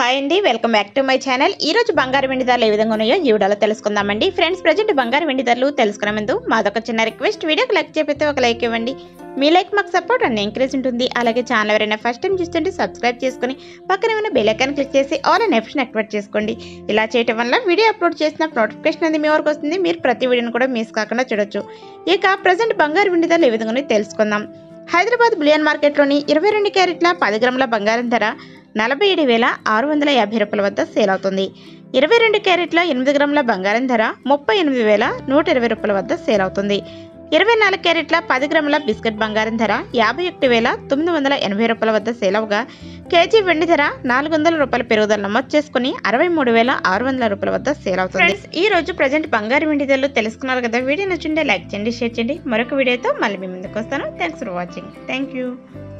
hi అండి welcome back to my channel ఈ రోజు బంగారు వెండి ధరలు ఏ విధంగా ఉన్నాయో ఈ వీడియోలో తెలుసుకుందామండి ఫ్రెండ్స్ ప్రజెంట్ బంగారు వెండి ధరలు తెలుసుకునే ముందు మాదొక చిన్న రిక్వెస్ట్ వీడియోకి లైక్ చేయకపోతే ఒక లైక్ ఇవ్వండి మీ లైక్ మాకు సపోర్ట్ అండ్ ఎంకరేజ్ ఉంటుంది అలాగే ఛానల్ ఎవరైనా ఫస్ట్ టైం చూస్తుంటే సబ్స్క్రైబ్ చేసుకుని పక్కన ఉన్న బెల్ ఐకాన్ క్లిక్ చేసి ఆల్ అండ్ ఆప్షన్ యాక్టివేట్ చేసుకోండి ఇలా చేయటం వల్ల వీడియో అప్లోడ్ చేసిన నోటిఫికేషన్ అనేది మీ వరకు వస్తుంది మీరు ప్రతి వీడియోని కూడా మిస్ కాకుండా చూడొచ్చు ఇక ప్రజెంట్ బంగారు వెండి ధరలు ఏ విధంగా ఉన్నాయో తెలుసుకుందాం హైదరాబాద్ బులియన్ మార్కెట్లోని ఇరవై రెండు క్యారెట్ల పది గ్రాముల బంగారం ధర నలభై ఏడు వేల ఆరు వందల యాభై రూపాయల వద్ద సేల్ అవుతుంది ఇరవై రెండు క్యారెట్ల ఎనిమిది గ్రాముల బంగారం ధర ముప్పై ఎనిమిది వేల నూట ఇరవై రూపాయల వద్ద సేల్ అవుతుంది ఇరవై నాలుగు క్యారెట్ల పది గ్రాముల బిస్కెట్ బంగారం ధర యాభై ఒకటి వేల తొమ్మిది వందల ఎనభై రూపాయల వద్ద సేల్ అవగా కేజీ వెండి ధర నాలుగు వందల రూపాయల పెరుగుదల నమోదు చేసుకుని అరవై మూడు వేల ఆరు వందల రూపాయల వద్ద సేల్ అవుతుంది Friends, ఈ రోజు ప్రజెంట్ బంగారు వెండి ధరలు తెలుసుకున్నారు కదా వీడియో నచ్చుంటే లైక్ చేయండి షేర్ చేయండి మరొక వీడియోతో మళ్ళీ మీ ముందుకు వస్తాను thanks for watching thank you